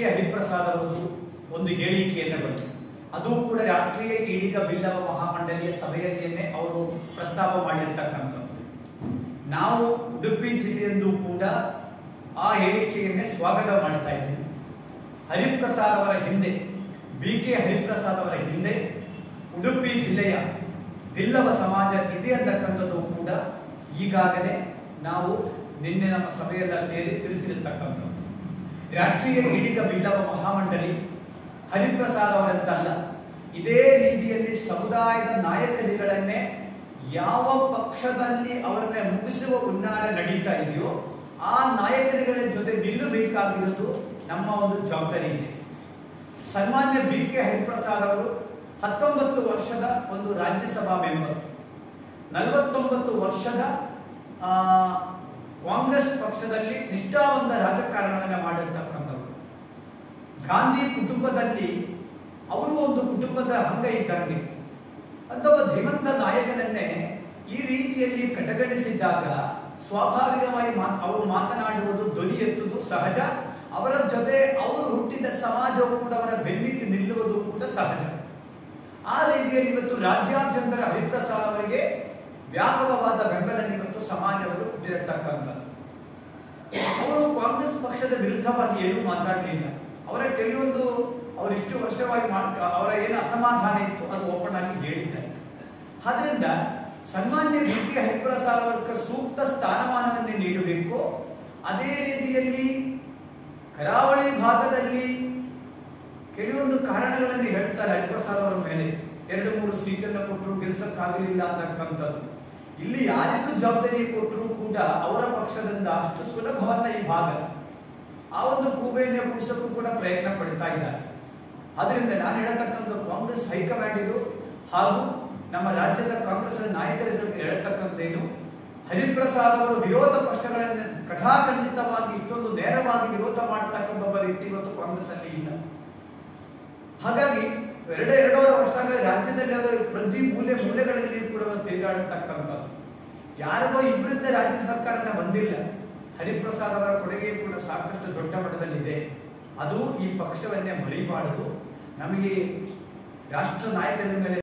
K Hariprasad ಅವರದು ಒಂದು ಹೇಳಿಕೆಯನ್ನು ಬಂತು ಅದು ಕೂಡ ರಾಷ್ಟ್ರೀಯ ಈಡಿಗ ಬಿಲ್ಲವ ಮಹಾಮಂಡಲಿಯ ಸಭೆಯನ್ನೇ ಅವರು ಪ್ರಸ್ತಾಪ ಮಾಡಿರ್ತಕ್ಕಂಥದ್ದು ನಾವು ಉಡುಪಿ ಜಿಲ್ಲೆಯಲ್ಲೂ ಕೂಡ ಆ ಹೇಳಿಕೆಯನ್ನೇ ಸ್ವಾಗತ ಮಾಡ್ತಾ ಇದ್ದೀವಿ ಹರಿಪ್ರಸಾದ್ ಅವರ ಹಿಂದೆ ಬಿ ಕೆ ಹರಿಪ್ರಸಾದ್ ಅವರ ಹಿಂದೆ ಉಡುಪಿ ಜಿಲ್ಲೆಯ ಬಿಲ್ಲವ ಸಮಾಜ ಇದೆ ಅಂತಕ್ಕಂಥದ್ದು ಕೂಡ ಈಗಾಗಲೇ ನಾವು ನಿನ್ನೆ ನಮ್ಮ ಸಭೆಯೆಲ್ಲ ಸೇರಿ ತಿಳಿಸಿರ್ತಕ್ಕಂಥದ್ದು ರಾಷ್ಟ್ರೀಯ ಈಡಿಗ ಬಿಲ್ಲವ ಮಹಾಮಂಡಳಿ ಹರಿಪ್ರಸಾದ್ ಅವರಂತಲ್ಲ ಇದೇ ರೀತಿಯಲ್ಲಿ ಸಮುದಾಯದ ನಾಯಕರುಗಳನ್ನೇ ಯಾವ ಪಕ್ಷದಲ್ಲಿ ಅವರನ್ನ ಮುಗಿಸುವ ಹುನ್ನಾರ ನಡೀತಾ ಇದೆಯೋ ಆ ನಾಯಕರುಗಳ ಜೊತೆ ನಿಲ್ಲಬೇಕಾಗಿರೋದು ನಮ್ಮ ಒಂದು ಜವಾಬ್ದಾರಿ ಇದೆ ಸನ್ಮಾನ್ಯ ಬಿ ಕೆ ಹರಿಪ್ರಸಾದ್ ಅವರು ಹತ್ತೊಂಬತ್ತು ವರ್ಷದ ಒಂದು ರಾಜ್ಯಸಭಾ ಮೆಂಬರ್ ನಲವತ್ತೊಂಬತ್ತು ವರ್ಷದ ಆ, ಕಾಂಗ್ರೆಸ್ ಪಕ್ಷದಲ್ಲಿ ನಿಷ್ಠಾವಂತ ರಾಜಕಾರಣವನ್ನ ಮಾಡಿರ್ತಕ್ಕಂಥವ್ರು ಗಾಂಧಿ ಕುಟುಂಬದಲ್ಲಿ ಅವರು ಒಂದು ಕುಟುಂಬದ ಅಂಗ ಇದ್ದಂಗೆ ಅಂತ ಒಬ್ಬ ಧೀಮಂತ ನಾಯಕನನ್ನೇ ಈ ರೀತಿಯಲ್ಲಿ ಕಡೆಗಣಿಸಿದಾಗ ಸ್ವಾಭಾವಿಕವಾಗಿ ಮಾ- ಅವರು ಮಾತನಾಡುವುದು ಧ್ವನಿ ಎತ್ತುವುದು ಸಹಜ ಅವರ ಜೊತೆ ಅವರು ಹುಟ್ಟಿದ ಸಮಾಜವು ಕೂಡ ಅವರ ಬೆನ್ನಿಗೆ ನಿಲ್ಲುವುದು ಕೂಡ ಸಹಜ ಆ ರೀತಿಯಲ್ಲಿ ಇವತ್ತು ರಾಜ್ಯಾದ್ಯಂತರ ಹರಿಪ್ರಸಾದ್ ಅವರಿಗೆ ವ್ಯಾಪಕವಾದ ಬೆಂಬಲ ಇವತ್ತು ಸಮಾಜಗಳು ಕೊಟ್ಟಿರತಕ್ಕಂಥದ್ದು ಅವರು ಕಾಂಗ್ರೆಸ್ ಪಕ್ಷದ ವಿರುದ್ಧವಾಗಿ ಏನೂ ಮಾತಾಡಲಿಲ್ಲ ಅವರ ಕೆಲವೊಂದು ಅವರು ಇಷ್ಟು ವರ್ಷವಾಗಿ ಮಾಡ್ ಅವರ ಏನು ಅಸಮಾಧಾನ ಇತ್ತು ಅದು ಓಪನ್ ಆಗಿ ಹೇಳಿದ್ದಾರೆ ಆದ್ರಿಂದ ಸನ್ಮಾನ್ಯ ಬಿ ಕೆ ಹರಿಪ್ರಸಾದ್ ಅವರಿಗೆ ಸೂಕ್ತ ಸ್ಥಾನಮಾನವನ್ನೇ ನೀಡಬೇಕು ಅದೇ ರೀತಿಯಲ್ಲಿ ಕರಾವಳಿ ಭಾಗದಲ್ಲಿ ಕೆಲವೊಂದು ಕಾರಣಗಳನ್ನು ಹೇಳ್ತಾರೆ ಹರಿಪ್ರಸಾದ್ ಅವರ ಮೇಲೆ ಎರಡು ಮೂರು ಸೀಟನ್ನು ಕೊಟ್ಟರು ಗೆಲ್ಸಕ್ಕಾಗಲಿಲ್ಲ ಅಂತಕ್ಕಂಥದ್ದು ಇಲ್ಲಿ ಯಾರಿಗೂ ಜವಾಬ್ದಾರಿ ಕೊಟ್ಟರು ಕೂಡ ಅವರ ಪಕ್ಷದಿಂದ ಅಷ್ಟು ಸುಲಭವಲ್ಲ ಈ ಭಾಗ ಆ ಒಂದು ಕೂಬೆಯನ್ನು ಕುಡಿಸಕ್ಕೂ ಕೂಡ ಪ್ರಯತ್ನ ಪಡ್ತಾ ಇದ್ದಾರೆ ಆದ್ರಿಂದ ನಾನು ಹೇಳತಕ್ಕಂಥ ಕಾಂಗ್ರೆಸ್ ಹೈಕಮಾಂಡಿಗೂ ಹಾಗೂ ನಮ್ಮ ರಾಜ್ಯದ ಕಾಂಗ್ರೆಸ್ ನಾಯಕರುಗಳಿಗೆ ಹೇಳತಕ್ಕಂಥದ್ದೇನು ಹರಿಪ್ರಸಾದ್ ಅವರು ವಿರೋಧ ಪಕ್ಷಗಳನ್ನು ಕಠಾಖಂಡಿತವಾಗಿ ಇಷ್ಟೊಂದು ನೇರವಾಗಿ ವಿರೋಧ ಮಾಡತಕ್ಕಂಥ ಒಬ್ಬ ವ್ಯಕ್ತಿ ಇವತ್ತು ಕಾಂಗ್ರೆಸ್ ಅಲ್ಲಿ ಇಲ್ಲ ಹಾಗಾಗಿ ಎರಡೇ ಎರಡೂವರೆ ವರ್ಷ ರಾಜ್ಯದಲ್ಲಿ ಅವರು ಪ್ರತಿ ಮೂಲೆ ಮೂಲೆಗಳಲ್ಲಿ ಕೂಡ ಅವರು ತಿರುಗಾಡತಕ್ಕಂಥದ್ದು ಯಾರಿಗೋ ಇಬ್ಬರಿಂದ ರಾಜ್ಯ ಸರ್ಕಾರನ ಬಂದಿಲ್ಲ ಹರಿಪ್ರಸಾದ್ ಅವರ ಕೊಡುಗೆ ಕೂಡ ಸಾಕಷ್ಟು ದೊಡ್ಡ ಮಟ್ಟದಲ್ಲಿದೆ ಅದು ಈ ಪಕ್ಷವನ್ನೇ ಮರಿಬಾರದು ನಮಗೆ ರಾಷ್ಟ್ರ ನಾಯಕರ ಮೇಲೆ